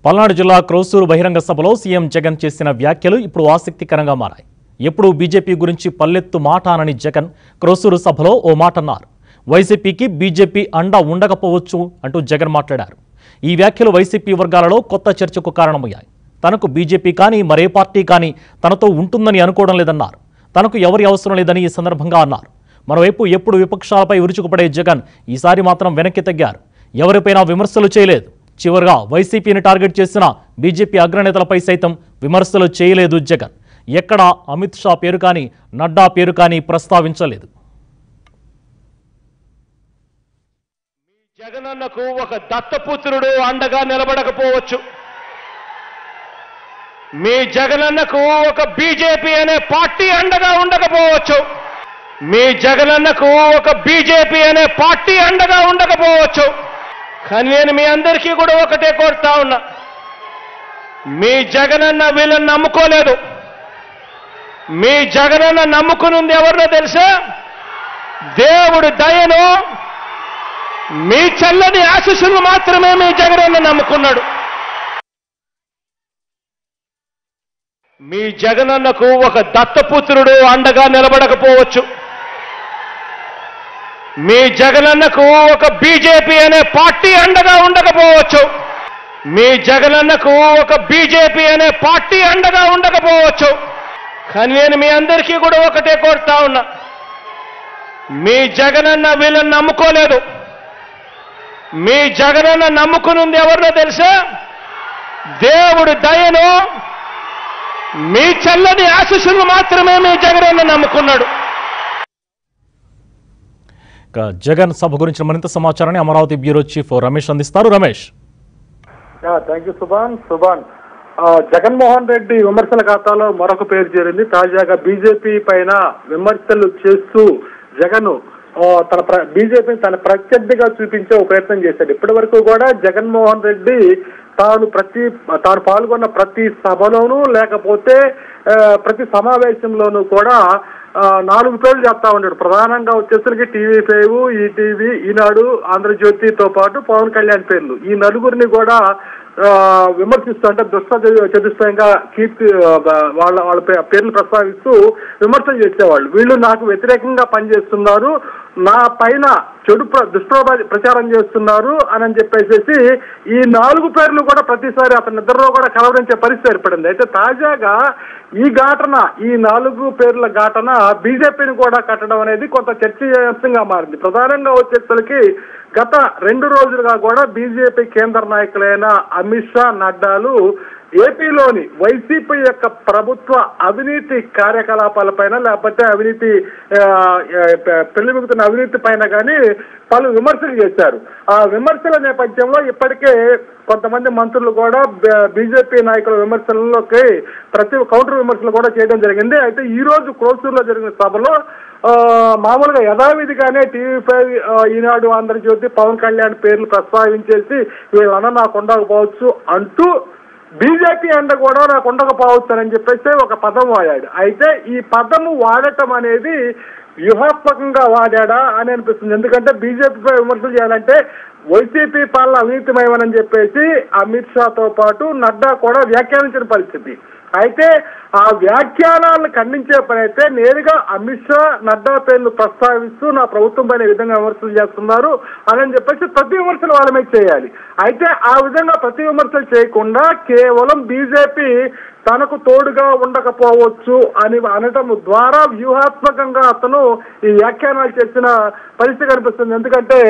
పల్నాడు జిల్లా క్రోసూరు బహిరంగ సభలో సీఎం జగన్ చేసిన వ్యాఖ్యలు ఇప్పుడు ఆసక్తికరంగా మారాయి ఎప్పుడు బీజేపీ గురించి పల్లెత్తు మాట అనని జగన్ క్రోసూరు సభలో ఓ మాట అన్నారు వైసీపీకి బీజేపీ అండ ఉండకపోవచ్చు అంటూ జగన్ మాట్లాడారు ఈ వ్యాఖ్యలు వైసీపీ వర్గాలలో కొత్త చర్చకు కారణమయ్యాయి తనకు బీజేపీ కానీ మరే పార్టీ కానీ తనతో ఉంటుందని అనుకోవడం లేదన్నారు తనకు ఎవరి అవసరం లేదని ఈ సందర్భంగా అన్నారు మరోవైపు ఎప్పుడు విపక్షాలపై విరుచుకుపడే జగన్ ఈసారి మాత్రం వెనక్కి తగ్గారు ఎవరిపైనా విమర్శలు చేయలేదు చివరిగా వైసీపీని టార్గెట్ చేసిన బీజేపీ అగ్రనేతలపై సైతం విమర్శలు చేయలేదు జగన్ ఎక్కడా అమిత్ షా పేరు కానీ నడ్డా పేరు కానీ ప్రస్తావించలేదు జగనన్నకు ఒక దత్తపుత్రుడు అండగా నిలబడకపోవచ్చు మీ జగనన్నకు ఒక బీజేపీ అనే పార్టీ అండగా ఉండకపోవచ్చు మీ జగనన్నకు ఒక బీజేపీ అనే పార్టీ అండగా ఉండకపోవచ్చు కానీ నేను మీ అందరికీ కూడా ఒకటే కోరుతా ఉన్నా మీ జగనన్న వీళ్ళని నమ్ముకోలేదు మీ జగనన్న నమ్ముకునుంది ఎవరినో తెలుసా దేవుడు దయను మీ చల్లని ఆశీస్సులు మాత్రమే మీ జగనన్న నమ్ముకున్నాడు మీ జగనన్నకు ఒక దత్తపుత్రుడు అండగా నిలబడకపోవచ్చు మీ జగనన్నకు ఒక బీజేపీ అనే పార్టీ అండగా ఉండకపోవచ్చు మీ జగనన్నకు ఒక బీజేపీ అనే పార్టీ అండగా ఉండకపోవచ్చు కానీ నేను మీ అందరికీ కూడా ఒకటే కోరుతా ఉన్నా మీ జగనన్న వీళ్ళని నమ్ముకోలేదు మీ జగనన్న నమ్ముకునుంది ఎవరినో తెలుసా దేవుడు దయను మీ చల్లని ఆశీస్సులు మాత్రమే మీ జగనన్న నమ్ముకున్నాడు ఇక జగన్ సభ గురించిన మరింత సమాచారాన్ని అమరావతి బ్యూరో చీఫ్ రమేష్ అందిస్తారు రమేష్ థ్యాంక్ యూ సుభాన్ సుభాన్ ఆ, జగన్మోహన్ రెడ్డి విమర్శల ఖాతాలో మరొక పేరు చేరింది తాజాగా బీజేపీ పైన విమర్శలు చేస్తూ జగన్ ఆ, తన బీజేపీని తన ప్రత్యర్థిగా చూపించే ఒక ప్రయత్నం చేశాడు ఇప్పటి వరకు కూడా జగన్మోహన్ రెడ్డి తాను ప్రతి తాను పాల్గొన్న ప్రతి సభలోనూ లేకపోతే ఆ, ప్రతి సమావేశంలోనూ కూడా ఆ, నాలుగు పేర్లు చెప్తా ఉన్నాడు ప్రధానంగా వచ్చేసరికి టీవీ ఫైవ్ ఈటీవీ ఈనాడు ఆంధ్రజ్యోతితో పాటు పవన్ కళ్యాణ్ పేర్లు ఈ నలుగురిని కూడా ఆ, విమర్శిస్తూ అంటే దుష్ట చతుష్టయంగా కీర్తి ఆ, బ- వాళ్ళ వాళ్ళ పే- పేర్లు ప్రస్తావిస్తూ విమర్శలు చేసేవాళ్ళు వీళ్ళు నాకు వ్యతిరేకంగా పనిచేస్తున్నారు నా పైన చెడు ప్ర- దుష్ప్రభ ప్రచారం చేస్తున్నారు అని చెప్పేసి ఈ నాలుగు పేర్లు కూడా ప్రతిసారి అతని నిద్రలో కూడా కలవరించే పరిస్థితి ఏర్పడింది అయితే తాజాగా ఈ ఘటన ఈ నాలుగు పేర్ల ఘటన బీజేపీని కూడా కట్టడం అనేది కొంత చర్చనీయాంశంగా మారింది ప్రధానంగా వచ్చేసరికి గత రెండు రోజులుగా కూడా బీజేపీ కేంద్ర నాయకులైన అమిత్ షా నడ్డాలు ఏపీలోని వైసీపీ యొక్క ప్రభుత్వ అవినీతి కార్యకలాపాలపైన లేకపోతే అవినీతి ఆ, ఆ, పెళ్లిమిగుతున్న అవినీతి పైన కానీ పలు విమర్శలు చేశారు ఆ విమర్శల నేపథ్యంలో ఇప్పటికే కొంతమంది మంత్రులు కూడా బీజేపీ నాయకుల విమర్శలలోకి ప్రతి కౌంటర్ విమర్శలు కూడా చేయడం జరిగింది అయితే ఈ రోజు క్రోసూరులో జరిగిన సభలో ఆ, మామూలుగా యథావిధిగానే టీవీ ఫైవ్ ఆ, ఈనాడు ఆంధ్రజ్యోతి పవన్ కళ్యాణ్ పేర్లు ప్రస్తావించేసి వీళ్ళన్న నాకు ఉండకపోవచ్చు అంటూ బీజేపీ అండ కూడా నాకు ఉండకపోవచ్చు అని చెప్పేసి ఒక పదం వాడాడు అయితే ఈ పదము వాడటం అనేది వ్యూహాత్మకంగా వాడాడా అని అనిపిస్తుంది ఎందుకంటే బీజేపీపై విమర్శలు చేయాలంటే వైసీపీ పాలన అవినీతిమయమని చెప్పేసి అమిత్ షాతో పాటు నడ్డా కూడా వ్యాఖ్యానించిన పరిస్థితి అయితే ఆ వ్యాఖ్యానాలను ఖండించే పని అయితే నేరుగా అమిత్ షా నడ్డా పేర్లు ప్రస్తావిస్తూ నా ప్రభుత్వం పైన ఈ విధంగా విమర్శలు చేస్తున్నారు అని చెప్పేసి ప్రతి విమర్శలు వాళ్ళ మీద చేయాలి అయితే ఆ విధంగా ప్రతి విమర్శలు చేయకుండా కేవలం బీజేపీ తనకు తోడుగా ఉండకపోవచ్చు అని అనటం ద్వారా వ్యూహాత్మకంగా అతను ఈ వ్యాఖ్యానాలు చేసిన పరిస్థితి కనిపిస్తుంది ఎందుకంటే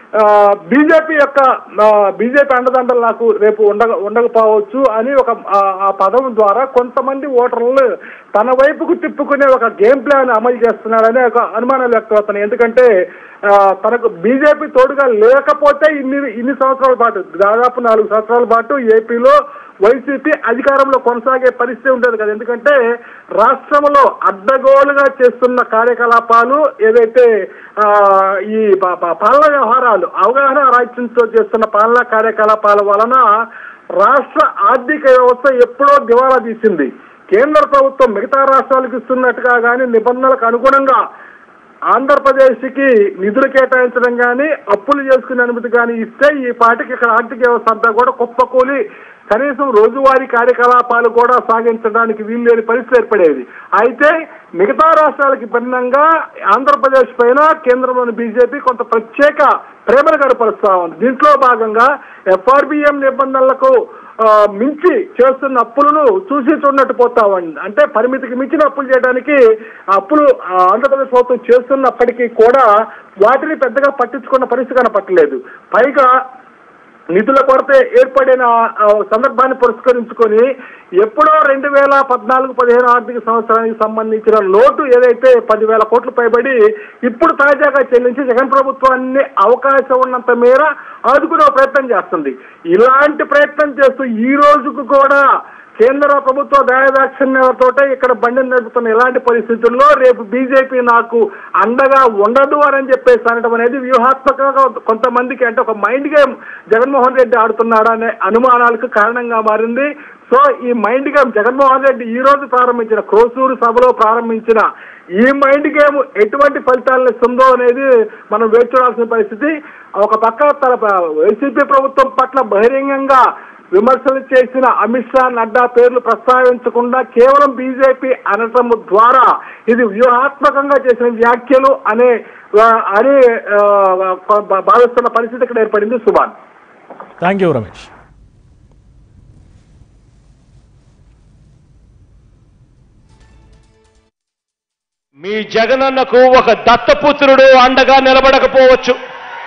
బీజేపీ యొక్క బీజేపీ అండదండలు నాకు రేపు ఉండక ఉండకపోవచ్చు అని ఒక ఆ- ఆ పదం ద్వారా కొంతమంది ఓటర్లు తన వైపుకు తిప్పుకునే ఒక గేమ్ ప్లాన్ అమలు చేస్తున్నాడనే ఒక అనుమానం వ్యక్తమవుతున్నాయి ఎందుకంటే ఆ, తనకు బీజేపీ తోడుగా లేకపోతే ఇన్ని ఇన్ని సంవత్సరాల పాటు దాదాపు నాలుగు సంవత్సరాల పాటు ఏపీలో వైసీపీ అధికారంలో కొనసాగే పరిస్థితి ఉండదు కదా ఎందుకంటే రాష్ట్రంలో అడ్డగోలుగా చేస్తున్న కార్యకలాపాలు ఏదైతే ఆ, ఈ ప- ప- పాలనా వ్యవహారాలు అవగాహన రాజ్యంతో చేస్తున్న పాలనా కార్యకలాపాల వలన రాష్ట్ర ఆర్థిక వ్యవస్థ ఎప్పుడో దివాలా తీసింది కేంద్ర ప్రభుత్వం మిగతా రాష్ట్రాలకు ఇస్తున్నట్టుగా కానీ నిబంధనలకు అనుగుణంగా ఆంధ్రప్రదేశ్కి నిధులు కేటాయించడం కానీ అప్పులు చేసుకునే అనుమతి కానీ ఇస్తే ఈ పాటికి ఇక్కడ ఆర్థిక వ్యవస్థ అంతా కూడా కుప్పకూలి కనీసం రోజువారీ కార్యకలాపాలు కూడా సాగించడానికి వీలు లేని పరిస్థితి ఏర్పడేది అయితే మిగతా రాష్ట్రాలకి భిన్నంగా ఆంధ్రప్రదేశ్ పైన కేంద్రంలోని బీజేపీ కొంత ప్రత్యేక ప్రేమను కనపరుస్తా ఉంది దీంట్లో భాగంగా ఎఫ్ఆర్బిఎం నిబంధనలకు ఆ, మించి చేస్తున్న అప్పులను చూసి చూడనట్టు పోతా ఉంది అంటే పరిమితికి మించిన అప్పులు చేయడానికి ఆ అప్పులు ఆ, ఆంధ్రప్రదేశ్ ప్రభుత్వం చేస్తున్నప్పటికీ కూడా వాటిని పెద్దగా పట్టించుకున్న పరిస్థితి కనపట్టలేదు పైగా నిధుల కొరత ఏర్పడిన ఆ, సందర్భాన్ని పురస్కరించుకొని ఎప్పుడో రెండు వేల పద్నాలుగు పదిహేను ఆర్థిక సంవత్సరానికి సంబంధించిన లోటు ఏదైతే పదివేల కోట్లు పైబడి ఇప్పుడు తాజాగా చెల్లించి జగన్ ప్రభుత్వాన్ని అవకాశం ఉన్నంత మేర ఆదుకునే ప్రయత్నం చేస్తుంది ఇలాంటి ప్రయత్నం చేస్తూ ఈ రోజుకు కూడా కేంద్ర ప్రభుత్వ దయాదాక్షిణ్యాలతోటే ఇక్కడ బండిని నడుపుతున్న ఇలాంటి పరిస్థితుల్లో రేపు బీజేపీ నాకు అండగా ఉండదు అని చెప్పేసి అనడం అనేది వ్యూహాత్మకంగా కొంతమందికి అంటే ఒక మైండ్ గేమ్ జగన్మోహన్ రెడ్డి ఆడుతున్నాడా అనే అనుమానాలకు కారణంగా మారింది సో ఈ మైండ్ గేమ్ జగన్మోహన్ రెడ్డి ఈ రోజు ప్రారంభించిన క్రోసూరు సభలో ప్రారంభించిన ఈ మైండ్ గేమ్ ఎటువంటి ఫలితాలను ఇస్తుందో అనేది మనం వేచి చూడాల్సిన పరిస్థితి ఒక పక్క తన వైసీపీ ప్రభుత్వం పట్ల బహిరంగంగా విమర్శలు చేసిన అమిత్ షా నడ్డా పేర్లు ప్రస్తావించకుండా కేవలం బీజేపీ అనటం ద్వారా ఇది వ్యూహాత్మకంగా చేసిన వ్యాఖ్యలు అనే ఆ, అని ఆ, భావిస్తున్న పరిస్థితి ఇక్కడ ఏర్పడింది సుభాన్ థ్యాంక్ యూ రమేష్ మీ జగనన్నకు ఒక దత్తపుత్రుడు అండగా నిలబడకపోవచ్చు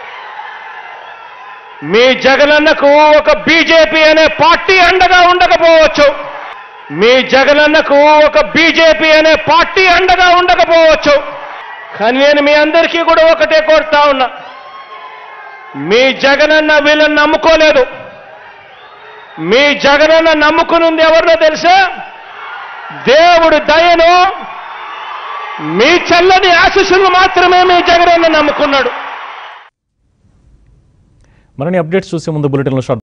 మీ జగనన్నకు ఒక బీజేపీ అనే పార్టీ అండగా ఉండకపోవచ్చు మీ జగనన్నకు ఒక బీజేపీ అనే పార్టీ అండగా ఉండకపోవచ్చు కానీ నేను మీ అందరికీ కూడా ఒకటే కోరుతా ఉన్నా మీ జగనన్న వీళ్ళని నమ్ముకోలేదు మీ జగనన్న నమ్ముకునుంది ఎవరినో తెలుసా దేవుడు దయను మీ చల్లని ఆశీస్సులు మాత్రమే మీ జగనన్న నమ్ముకున్నాడు మరిన్ని అప్డేట్స్ చూసే ముందు బులెటిన్లో షార్ట్